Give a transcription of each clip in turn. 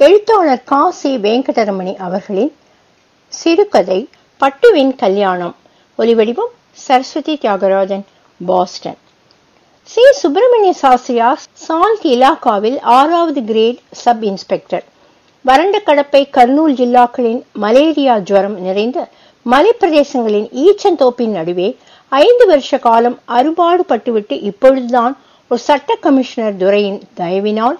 எழுத்தாளர் கா சி வெங்கடரமணி அவர்களின் சிறுகதை பட்டுவின் கல்யாணம் ஒலிவடிவம் சரஸ்வதி தியாகராஜன் பாஸ்டன் சி சுப்பிரமணிய சாஸ்திரியார் சால்ட் இலாக்காவில் ஆறாவது கிரேட் சப் இன்ஸ்பெக்டர் வறண்ட கடப்பை கர்னூல் ஜில்லாக்களின் மலேரியா ஜுவரம் நிறைந்த மலைப்பிரதேசங்களின் ஈச்சந்தோப்பின் நடுவே ஐந்து வருஷ காலம் அறுபாடு பட்டுவிட்டு இப்பொழுதுதான் ஒரு சட்ட கமிஷனர் துரையின் தயவினால்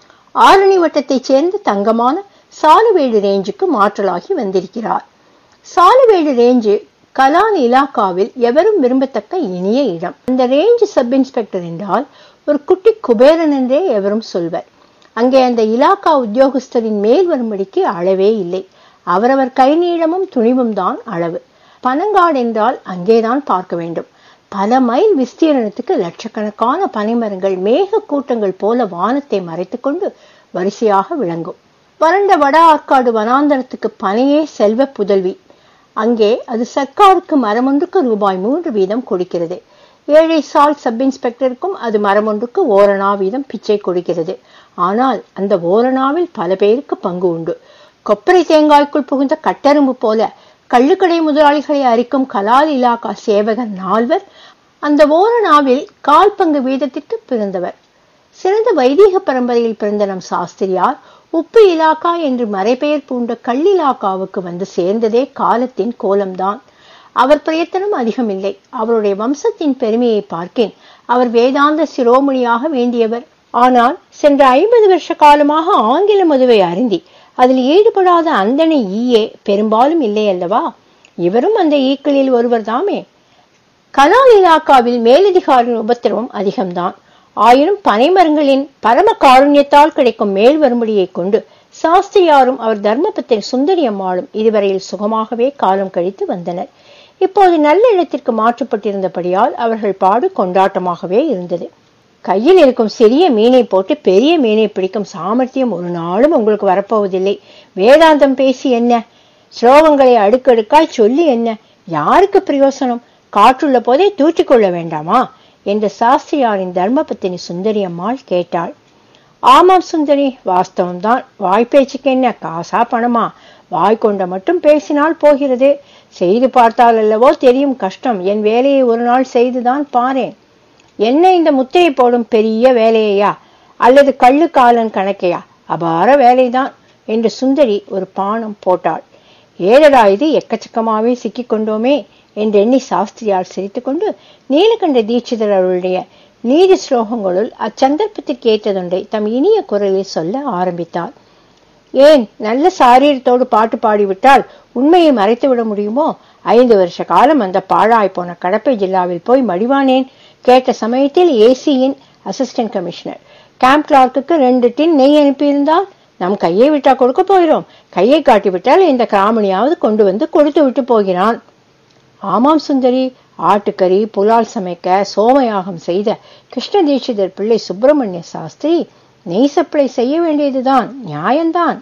ஆரணி வட்டத்தைச் சேர்ந்த தங்கமான சாலுவேடு ரேஞ்சுக்கு மாற்றலாகி வந்திருக்கிறார் சாலுவேடு ரேஞ்சு கலான் இலாக்காவில் எவரும் விரும்பத்தக்க இனிய இடம் அந்த ரேஞ்ச் சப் இன்ஸ்பெக்டர் என்றால் ஒரு குட்டி குபேரன் என்றே எவரும் சொல்வர் அங்கே அந்த இலாக்கா உத்தியோகஸ்தரின் மேல் வரும்படிக்கு அளவே இல்லை அவரவர் கை நீளமும் துணிவும் தான் அளவு பனங்காடு என்றால் அங்கேதான் பார்க்க வேண்டும் பல மைல் விஸ்தீரணத்துக்கு லட்சக்கணக்கான பனைமரங்கள் மேக கூட்டங்கள் போல வானத்தை மறைத்துக்கொண்டு வரிசையாக விளங்கும் வறண்ட வட ஆற்காடு வனாந்தரத்துக்கு பனையே செல்வ புதல்வி அங்கே அது சர்க்காருக்கு மரமொன்றுக்கு ரூபாய் மூன்று வீதம் கொடுக்கிறது ஏழை சால் சப் இன்ஸ்பெக்டருக்கும் அது மரமொன்றுக்கு ஓரணா வீதம் பிச்சை கொடுக்கிறது ஆனால் அந்த ஓரணாவில் பல பேருக்கு பங்கு உண்டு கொப்பரை தேங்காய்க்குள் புகுந்த கட்டரும்பு போல கள்ளுக்கடை முதலாளிகளை அரிக்கும் கலால் இலாக்கா சேவகர் நால்வர் அந்த ஓரணாவில் கால் பங்கு வீதத்திற்கு பிறந்தவர் சிறந்த வைதீக பரம்பரையில் பிறந்த நம் சாஸ்திரியார் உப்பு இலாக்கா என்று மறைபெயர் பூண்ட கள்ளிலாக்காவுக்கு வந்து சேர்ந்ததே காலத்தின் கோலம்தான் அவர் பிரயத்தனம் அதிகமில்லை அவருடைய வம்சத்தின் பெருமையை பார்க்கேன் அவர் வேதாந்த சிரோமணியாக வேண்டியவர் ஆனால் சென்ற ஐம்பது வருஷ காலமாக ஆங்கில மதுவை அருந்தி அதில் ஈடுபடாத அந்தனை ஈயே பெரும்பாலும் இல்லை அல்லவா இவரும் அந்த ஈக்களில் ஒருவர் தாமே கலால் இலாக்காவில் மேலதிகாரின் உபத்திரவம் அதிகம்தான் ஆயினும் பனைமரங்களின் பரம காருண்யத்தால் கிடைக்கும் மேல் வரும்படியை கொண்டு சாஸ்திரியாரும் அவர் தர்மபத்தின் சுந்தரி அம்மாளும் இதுவரையில் சுகமாகவே காலம் கழித்து வந்தனர் இப்போது நல்ல இடத்திற்கு மாற்றப்பட்டிருந்தபடியால் அவர்கள் பாடு கொண்டாட்டமாகவே இருந்தது கையில் இருக்கும் சிறிய மீனை போட்டு பெரிய மீனை பிடிக்கும் சாமர்த்தியம் ஒரு நாளும் உங்களுக்கு வரப்போவதில்லை வேதாந்தம் பேசி என்ன ஸ்லோகங்களை அடுக்கடுக்காய் சொல்லி என்ன யாருக்கு பிரயோசனம் காற்றுள்ள போதே தூற்றிக்கொள்ள வேண்டாமா என்று சாஸ்திரியாரின் தர்மபத்தினி சுந்தரி அம்மாள் கேட்டாள் ஆமாம் சுந்தரி வாஸ்தவம்தான் வாய்ப்பேச்சுக்கு என்ன காசா பணமா வாய் கொண்ட மட்டும் பேசினால் போகிறது செய்து பார்த்தால் அல்லவோ தெரியும் கஷ்டம் என் வேலையை ஒரு நாள் செய்துதான் பாரேன் என்ன இந்த முத்திரை போடும் பெரிய வேலையா அல்லது கள்ளு காலன் கணக்கையா அபார வேலைதான் என்று சுந்தரி ஒரு பானம் போட்டாள் ஏதடா இது எக்கச்சக்கமாவே சிக்கிக் கொண்டோமே என்று எண்ணி சாஸ்திரியார் சிரித்துக்கொண்டு நீலகண்ட தீட்சிதர் அவருடைய நீதி ஸ்லோகங்களுள் அச்சந்தர்ப்பத்திற்கு ஏற்றதொன்றை தம் இனிய குரலில் சொல்ல ஆரம்பித்தார் ஏன் நல்ல சாரீரத்தோடு பாட்டு பாடிவிட்டால் உண்மையை மறைத்து விட முடியுமோ ஐந்து வருஷ காலம் அந்த பாழாய் போன கடப்பை ஜில்லாவில் போய் மடிவானேன் கேட்ட சமயத்தில் ஏசியின் அசிஸ்டன்ட் கமிஷனர் கேம்ப் கிளார்க்குக்கு ரெண்டு டின் நெய் அனுப்பியிருந்தால் நம் கையை விட்டா கொடுக்க போகிறோம் கையை காட்டிவிட்டால் இந்த கிராமணியாவது கொண்டு வந்து கொடுத்து விட்டு போகிறான் ஆமாம் சுந்தரி ஆட்டுக்கறி புலால் சமைக்க சோமயாகம் செய்த கிருஷ்ண தீட்சிதர் பிள்ளை சுப்பிரமணிய சாஸ்திரி நெய் சப்ளை செய்ய வேண்டியதுதான் நியாயம்தான்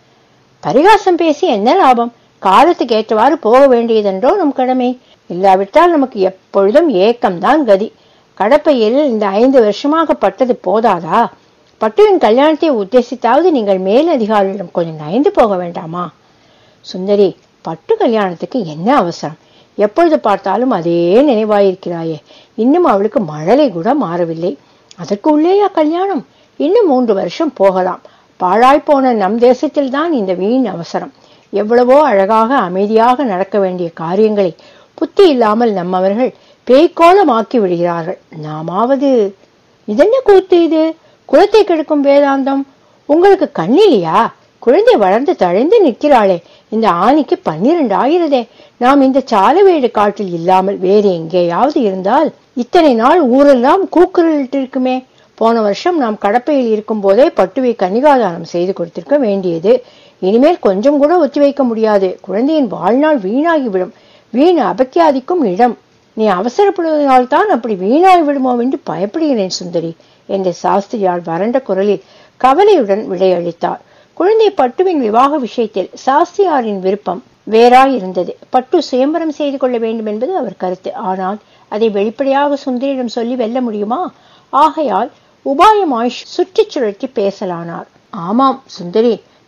பரிகாசம் பேசி என்ன லாபம் காலத்துக்கு ஏற்றவாறு போக வேண்டியதென்றோ நம் கடமை இல்லாவிட்டால் நமக்கு எப்பொழுதும் ஏக்கம்தான் கதி கடப்பையில் இந்த ஐந்து வருஷமாக பட்டது போதாதா பட்டுவின் கல்யாணத்தை உத்தேசித்தாவது நீங்கள் மேல் அதிகாரியிடம் கொஞ்சம் நயந்து போக வேண்டாமா சுந்தரி பட்டு கல்யாணத்துக்கு என்ன அவசரம் எப்பொழுது பார்த்தாலும் அதே நினைவாயிருக்கிறாயே இன்னும் அவளுக்கு மழலை கூட மாறவில்லை அதற்கு உள்ளேயா கல்யாணம் இன்னும் மூன்று வருஷம் போகலாம் பாழாய் போன நம் தேசத்தில் தான் இந்த வீண் அவசரம் எவ்வளவோ அழகாக அமைதியாக நடக்க வேண்டிய காரியங்களை புத்தி இல்லாமல் நம்மவர்கள் பேய்கோலமாக்கி விடுகிறார்கள் நாமாவது இதென்ன கூத்து இது குலத்தை கெடுக்கும் வேதாந்தம் உங்களுக்கு கண்ணிலையா குழந்தை வளர்ந்து தழைந்து நிற்கிறாளே இந்த ஆணிக்கு பன்னிரண்டு ஆகிறதே நாம் இந்த சாலவேடு காட்டில் இல்லாமல் வேறு எங்கேயாவது இருந்தால் இத்தனை நாள் ஊரெல்லாம் கூக்குரலிட்டு இருக்குமே போன வருஷம் நாம் கடப்பையில் இருக்கும் போதே பட்டுவை கன்னிகாதானம் செய்து கொடுத்திருக்க வேண்டியது இனிமேல் கொஞ்சம் கூட ஒத்தி வைக்க முடியாது குழந்தையின் வாழ்நாள் வீணாகிவிடும் வீண் அபக்கியாதிக்கும் இடம் நீ அவசரப்படுவதனால் தான் அப்படி வீணாகி விடுமோ என்று பயப்படுகிறேன் சுந்தரி என்ற சாஸ்திரியால் வறண்ட குரலில் கவலையுடன் விடையளித்தார் குழந்தை பட்டுவின் விவாக விஷயத்தில் சாஸ்திரியாரின் விருப்பம் வேறாய் இருந்தது பட்டு சுயம்பரம் செய்து கொள்ள வேண்டும் என்பது அவர் கருத்து ஆனால் அதை வெளிப்படையாக சுந்தரியிடம் சொல்லி வெல்ல முடியுமா ஆகையால் உபாயமாய் சுற்றிச் சுழற்றி பேசலானார் ஆமாம் சுந்தரி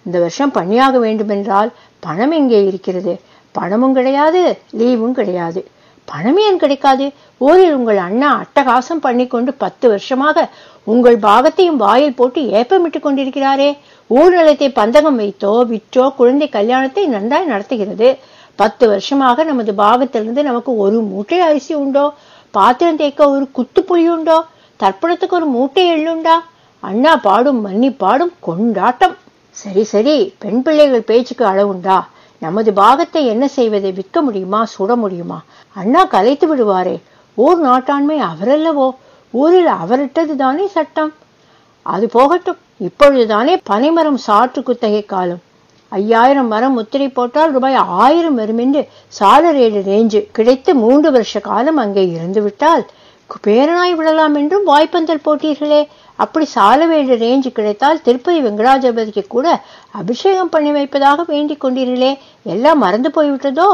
இந்த வருஷம் பண்ணியாக வேண்டுமென்றால் பணம் எங்கே இருக்கிறது பணமும் கிடையாது லீவும் கிடையாது பணம் ஏன் கிடைக்காது ஊரில் உங்கள் அண்ணா அட்டகாசம் பண்ணிக்கொண்டு பத்து வருஷமாக உங்கள் பாகத்தையும் வாயில் போட்டு ஏப்பமிட்டுக் கொண்டிருக்கிறாரே ஊர் நிலத்தை பந்தகம் வைத்தோ விற்றோ குழந்தை கல்யாணத்தை நன்றாய் நடத்துகிறது பத்து வருஷமாக நமது பாகத்திலிருந்து நமக்கு ஒரு மூட்டை அரிசி உண்டோ பாத்திரம் தேய்க்க ஒரு குத்து புளி உண்டோ தர்ப்பணத்துக்கு ஒரு மூட்டை எள்ளுண்டா அண்ணா பாடும் மன்னி பாடும் கொண்டாட்டம் சரி சரி பெண் பிள்ளைகள் பேச்சுக்கு அளவுண்டா நமது பாகத்தை என்ன செய்வதை விற்க முடியுமா சுட முடியுமா அண்ணா கலைத்து விடுவாரே ஊர் நாட்டாண்மை அவரல்லவோ ஊரில் அவரிட்டது தானே சட்டம் அது போகட்டும் இப்பொழுதுதானே பனைமரம் சாற்று குத்தகை காலம் ஐயாயிரம் மரம் முத்திரை போட்டால் ரூபாய் ஆயிரம் வரும் என்று சாலரேடு ரேஞ்சு கிடைத்து மூன்று வருஷ காலம் அங்கே இருந்து விட்டால் பேரனாய் விடலாம் என்றும் வாய்ப்பந்தல் போட்டீர்களே அப்படி சாலவேடு ரேஞ்சு கிடைத்தால் திருப்பதி வெங்கடாஜபதிக்கு கூட அபிஷேகம் பண்ணி வைப்பதாக வேண்டிக் கொண்டீர்களே எல்லாம் மறந்து போய்விட்டதோ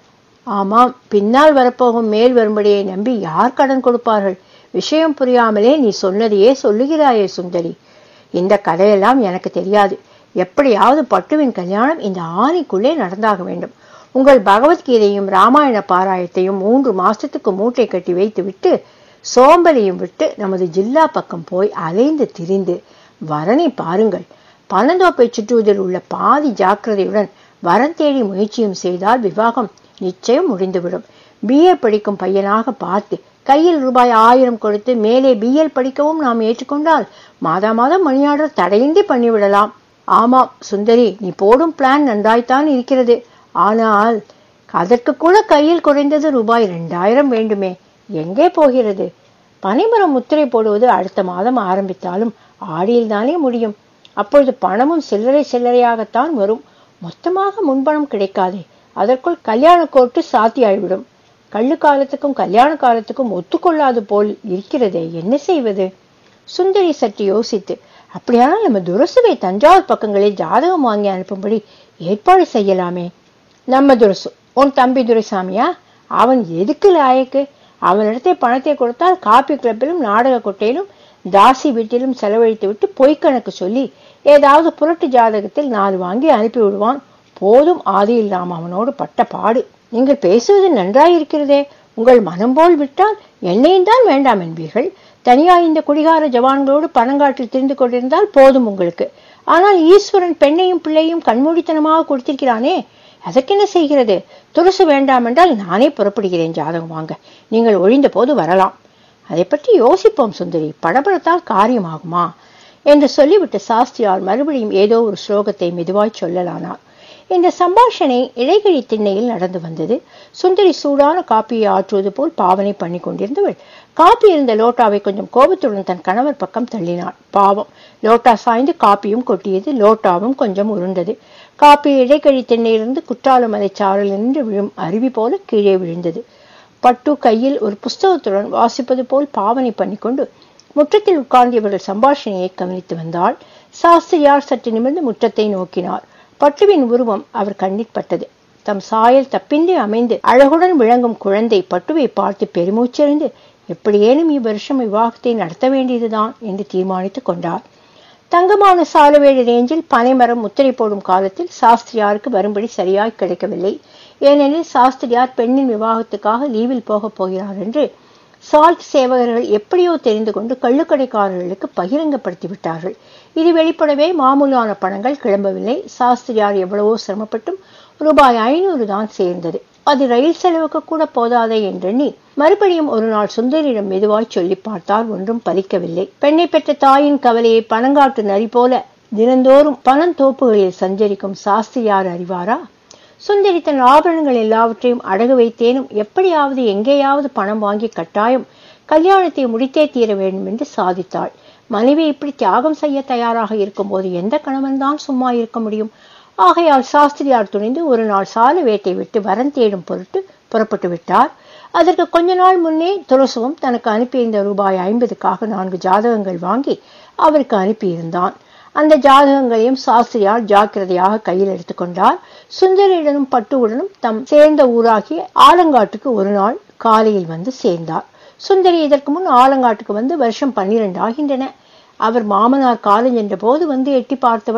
ஆமாம் பின்னால் வரப்போகும் மேல் வரும்படியை நம்பி யார் கடன் கொடுப்பார்கள் விஷயம் புரியாமலே நீ சொன்னதையே சொல்லுகிறாயே சுந்தரி இந்த கதையெல்லாம் எனக்கு தெரியாது எப்படியாவது பட்டுவின் கல்யாணம் இந்த ஆணைக்குள்ளே நடந்தாக வேண்டும் உங்கள் பகவத்கீதையும் ராமாயண பாராயத்தையும் மூன்று மாசத்துக்கு மூட்டை கட்டி வைத்து விட்டு சோம்பலையும் விட்டு நமது ஜில்லா பக்கம் போய் அலைந்து திரிந்து வரனை பாருங்கள் பனந்தோப்பை சுற்றுவதில் உள்ள பாதி ஜாக்கிரதையுடன் வரன் தேடி முயற்சியும் செய்தால் விவாகம் நிச்சயம் முடிந்துவிடும் பிஏ படிக்கும் பையனாக பார்த்து கையில் ரூபாய் ஆயிரம் கொடுத்து மேலே பிஎல் படிக்கவும் நாம் ஏற்றுக்கொண்டால் மாதா மாதம் மணி ஆர்டர் தடையின்றி பண்ணிவிடலாம் ஆமாம் சுந்தரி நீ போடும் பிளான் நன்றாய்த்தான் இருக்கிறது ஆனால் அதற்கு கூட கையில் குறைந்தது ரூபாய் ரெண்டாயிரம் வேண்டுமே எங்கே போகிறது பனைமரம் முத்திரை போடுவது அடுத்த மாதம் ஆரம்பித்தாலும் ஆடியில் தானே முடியும் அப்பொழுது பணமும் சில்லறை சில்லறையாகத்தான் வரும் மொத்தமாக முன்பணம் கிடைக்காதே அதற்குள் கல்யாண கோர்ட்டு சாத்தியாய்விடும் கள்ளு காலத்துக்கும் கல்யாண காலத்துக்கும் ஒத்துக்கொள்ளாது போல் இருக்கிறதே என்ன செய்வது சுந்தரி சற்று யோசித்து அப்படியானால் நம்ம துரசுவை தஞ்சாவூர் பக்கங்களில் ஜாதகம் வாங்கி அனுப்பும்படி ஏற்பாடு செய்யலாமே நம்ம துரசு உன் தம்பி துரைசாமியா அவன் எதுக்கு லாயக்கு அவனிடத்தை பணத்தை கொடுத்தால் காப்பி கிளப்பிலும் நாடக கொட்டையிலும் தாசி வீட்டிலும் செலவழித்து விட்டு பொய்க்கணக்கு சொல்லி ஏதாவது புரட்டு ஜாதகத்தில் நாலு வாங்கி அனுப்பி விடுவான் போதும் ஆதியில் நாம் அவனோடு பட்ட பாடு நீங்கள் பேசுவது நன்றாயிருக்கிறதே உங்கள் மனம் போல் விட்டால் என்னையும் தான் வேண்டாம் என்பீர்கள் தனியா இந்த குடிகார ஜவான்களோடு பணங்காட்டில் திரிந்து கொண்டிருந்தால் போதும் உங்களுக்கு ஆனால் ஈஸ்வரன் பெண்ணையும் பிள்ளையும் கண்மூடித்தனமாக கொடுத்திருக்கிறானே அதற்கென்ன செய்கிறது துருசு வேண்டாம் என்றால் நானே புறப்படுகிறேன் ஜாதகம் வாங்க நீங்கள் ஒழிந்த போது வரலாம் அதை பற்றி யோசிப்போம் சுந்தரி படபடத்தால் காரியமாகுமா என்று சொல்லிவிட்டு சாஸ்திரியார் மறுபடியும் ஏதோ ஒரு ஸ்லோகத்தை மெதுவாய் சொல்லலானார் இந்த சம்பாஷணை இடைகிழி திண்ணையில் நடந்து வந்தது சுந்தரி சூடான காப்பியை ஆற்றுவது போல் பாவனை பண்ணி கொண்டிருந்தவள் காப்பி இருந்த லோட்டாவை கொஞ்சம் கோபத்துடன் தன் கணவர் பக்கம் தள்ளினாள் பாவம் லோட்டா சாய்ந்து காப்பியும் கொட்டியது லோட்டாவும் கொஞ்சம் உருண்டது காப்பி இடைக்கழி திண்ணையிலிருந்து குற்றாலமலை சாரல் நின்று விழும் அருவி போல கீழே விழுந்தது பட்டு கையில் ஒரு புஸ்தகத்துடன் வாசிப்பது போல் பாவனை பண்ணிக்கொண்டு முற்றத்தில் உட்கார்ந்து இவர்கள் சம்பாஷணையை கவனித்து வந்தாள் சாஸ்திரியார் சற்று நிமிர்ந்து முற்றத்தை நோக்கினார் பட்டுவின் உருவம் அவர் கண்ணில் பட்டது தம் சாயல் தப்பின்றி அமைந்து அழகுடன் விளங்கும் குழந்தை பட்டுவை பார்த்து பெருமூச்செறிந்து எப்படியேனும் இவ்வருஷம் விவாகத்தை நடத்த வேண்டியதுதான் என்று தீர்மானித்துக் கொண்டார் தங்கமான சாலவேடு ரேஞ்சில் பனைமரம் முத்திரை போடும் காலத்தில் சாஸ்திரியாருக்கு வரும்படி சரியாய் கிடைக்கவில்லை ஏனெனில் சாஸ்திரியார் பெண்ணின் விவாகத்துக்காக லீவில் போகப் போகிறார் என்று சால்ட் சேவகர்கள் எப்படியோ தெரிந்து கொண்டு கள்ளுக்கடைக்காரர்களுக்கு பகிரங்கப்படுத்தி விட்டார்கள் இது வெளிப்படவே மாமூலான பணங்கள் கிளம்பவில்லை சாஸ்திரியார் எவ்வளவோ சிரமப்பட்டும் ரூபாய் ஐநூறு தான் சேர்ந்தது அது ரயில் செலவுக்கு கூட போதாதே என்றெண்ணி மறுபடியும் ஒரு நாள் சுந்தரியிடம் மெதுவாய் சொல்லி பார்த்தார் ஒன்றும் பலிக்கவில்லை பெண்ணை பெற்ற தாயின் கவலையை பணங்காட்டு நரி போல தினந்தோறும் பணந்தோப்புகளில் சஞ்சரிக்கும் சாஸ்திரியார் அறிவாரா சுந்தரி தன் ஆபரணங்கள் எல்லாவற்றையும் அடகு வைத்தேனும் எப்படியாவது எங்கேயாவது பணம் வாங்கி கட்டாயம் கல்யாணத்தை முடித்தே தீர வேண்டும் என்று சாதித்தாள் மனைவி இப்படி தியாகம் செய்ய தயாராக இருக்கும்போது எந்த கணவன் தான் சும்மா இருக்க முடியும் ஆகையால் சாஸ்திரியார் துணிந்து ஒரு நாள் சால வேட்டை விட்டு வரன் தேடும் பொருட்டு புறப்பட்டு விட்டார் அதற்கு கொஞ்ச நாள் முன்னே துளசுவும் தனக்கு அனுப்பியிருந்த ரூபாய் ஐம்பதுக்காக நான்கு ஜாதகங்கள் வாங்கி அவருக்கு அனுப்பியிருந்தான் அந்த ஜாதகங்களையும் சாஸ்திரியார் ஜாக்கிரதையாக கையில் எடுத்துக்கொண்டார் சுந்தரியுடனும் பட்டுவுடனும் தம் சேர்ந்த ஊராகிய ஆலங்காட்டுக்கு ஒரு நாள் காலையில் வந்து சேர்ந்தார் சுந்தரி இதற்கு முன் ஆலங்காட்டுக்கு வந்து வருஷம் பன்னிரண்டு ஆகின்றன அவர் மாமனார் காலம் என்ற போது வந்து எட்டி பார்த்தவள்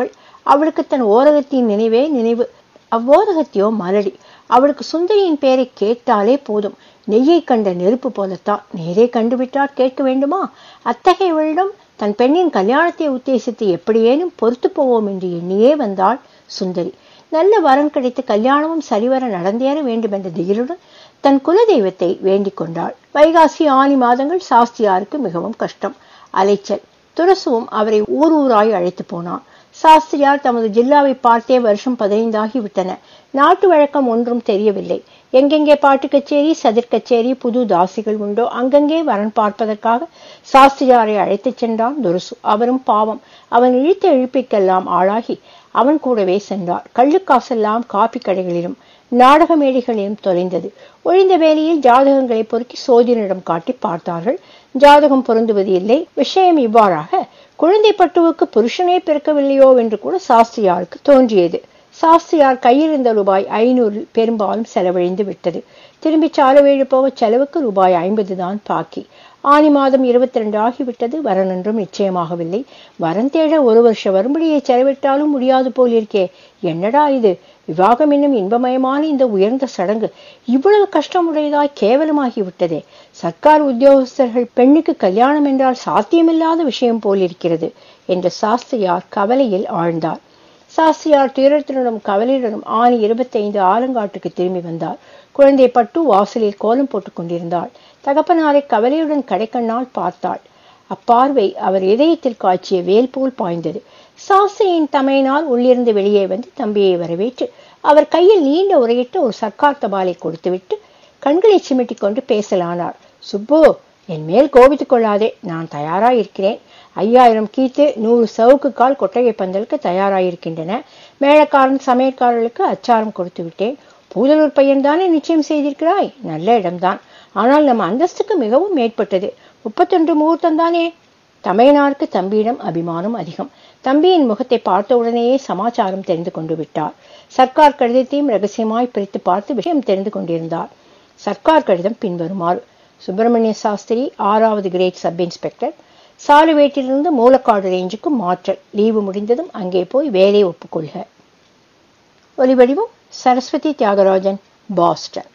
அவளுக்கு தன் ஓரகத்தின் நினைவே நினைவு அவ்வோரகத்தியோ மலடி அவளுக்கு சுந்தரியின் பெயரை கேட்டாலே போதும் நெய்யை கண்ட நெருப்பு போலத்தான் நேரே கண்டுவிட்டால் கேட்க வேண்டுமா அத்தகையவளிடம் தன் பெண்ணின் கல்யாணத்தை உத்தேசித்து எப்படியேனும் பொறுத்து போவோம் என்று எண்ணியே வந்தாள் சுந்தரி நல்ல வரன் கிடைத்து கல்யாணமும் சரிவர நடந்தேற வேண்டும் என்ற திகிலுடன் தன் குலதெய்வத்தை வேண்டிக் கொண்டாள் வைகாசி ஆனி மாதங்கள் சாஸ்திரியாருக்கு மிகவும் கஷ்டம் அலைச்சல் துரசுவும் அவரை ஊர் ஊராய் அழைத்து போனான் சாஸ்திரியார் தமது ஜில்லாவை பார்த்தே வருஷம் பதினைந்தாகி விட்டன நாட்டு வழக்கம் ஒன்றும் தெரியவில்லை எங்கெங்கே பாட்டு கச்சேரி சதிர் கச்சேரி புது தாசிகள் உண்டோ அங்கங்கே வரன் பார்ப்பதற்காக சாஸ்திரியாரை அழைத்துச் சென்றான் துருசு அவரும் பாவம் அவன் இழுத்த இழுப்பிக்கெல்லாம் ஆளாகி அவன் கூடவே சென்றார் கள்ளுக்காசெல்லாம் காப்பி கடைகளிலும் நாடக மேடைகளிலும் தொலைந்தது ஒழிந்த வேலையில் ஜாதகங்களை பொறுக்கி சோதிடரிடம் காட்டி பார்த்தார்கள் ஜாதகம் பொருந்துவது இல்லை விஷயம் இவ்வாறாக குழந்தை பட்டுவுக்கு புருஷனே பிறக்கவில்லையோ என்று கூட சாஸ்திரியாருக்கு தோன்றியது சாஸ்திரியார் கையில் இருந்த ரூபாய் ஐநூறில் பெரும்பாலும் செலவழிந்து விட்டது திரும்பி சாலவேழு போக செலவுக்கு ரூபாய் ஐம்பது தான் பாக்கி ஆனி மாதம் இருபத்தி ரெண்டு ஆகிவிட்டது வரனென்றும் நிச்சயமாகவில்லை வரன் தேட ஒரு வருஷ வரும்படியை செலவிட்டாலும் முடியாது போல் இருக்கே என்னடா இது விவாகம் என்னும் இன்பமயமான இந்த உயர்ந்த சடங்கு இவ்வளவு கஷ்டமுடையதாய் கேவலமாகி விட்டதே சர்க்கார் உத்தியோகஸ்தர்கள் பெண்ணுக்கு கல்யாணம் என்றால் சாத்தியமில்லாத விஷயம் போல் இருக்கிறது என்று சாஸ்திரியார் கவலையில் ஆழ்ந்தார் சாஸ்திரியார் துயரத்தினுடன் கவலையுடனும் ஆணி இருபத்தைந்து ஆலங்காட்டுக்கு திரும்பி வந்தார் குழந்தை பட்டு வாசலில் கோலம் போட்டுக் கொண்டிருந்தாள் தகப்பனாரை கவலையுடன் கடைக்கண்ணால் பார்த்தாள் அப்பார்வை அவர் இதயத்தில் காய்ச்சிய வேல் போல் பாய்ந்தது சாஸ்திரியின் தமையினால் உள்ளிருந்து வெளியே வந்து தம்பியை வரவேற்று அவர் கையில் நீண்ட உரையிட்டு ஒரு சர்க்கார் தபாலை கொடுத்துவிட்டு கண்களை சிமிட்டிக் கொண்டு பேசலானார் சுப்பு என் மேல் கோபித்துக் கொள்ளாதே நான் தயாராயிருக்கிறேன் ஐயாயிரம் கீத்து நூறு சவுக்கு கால் கொட்டகை பந்தலுக்கு தயாராயிருக்கின்றன மேளக்காரன் சமையற்காரர்களுக்கு அச்சாரம் கொடுத்து விட்டேன் பூதலூர் பையன்தானே நிச்சயம் செய்திருக்கிறாய் நல்ல இடம்தான் ஆனால் நம்ம அந்தஸ்துக்கு மிகவும் மேற்பட்டது முப்பத்தொன்று முகூர்த்தம் தானே தமையனாருக்கு தம்பியிடம் அபிமானம் அதிகம் தம்பியின் முகத்தை பார்த்த உடனேயே சமாச்சாரம் தெரிந்து கொண்டு விட்டார் சர்க்கார் கடிதத்தையும் ரகசியமாய் பிரித்து பார்த்து விஷயம் தெரிந்து கொண்டிருந்தார் சர்க்கார் கடிதம் பின்வருமாறு சுப்பிரமணிய சாஸ்திரி ஆறாவது கிரேட் சப் இன்ஸ்பெக்டர் சாலுவேட்டிலிருந்து மூலக்காடு ரேஞ்சுக்கு மாற்றல் லீவு முடிந்ததும் அங்கே போய் வேலை ஒப்புக்கொள்க ஒலிவடிவம் சரஸ்வதி தியாகராஜன் பாஸ்டன்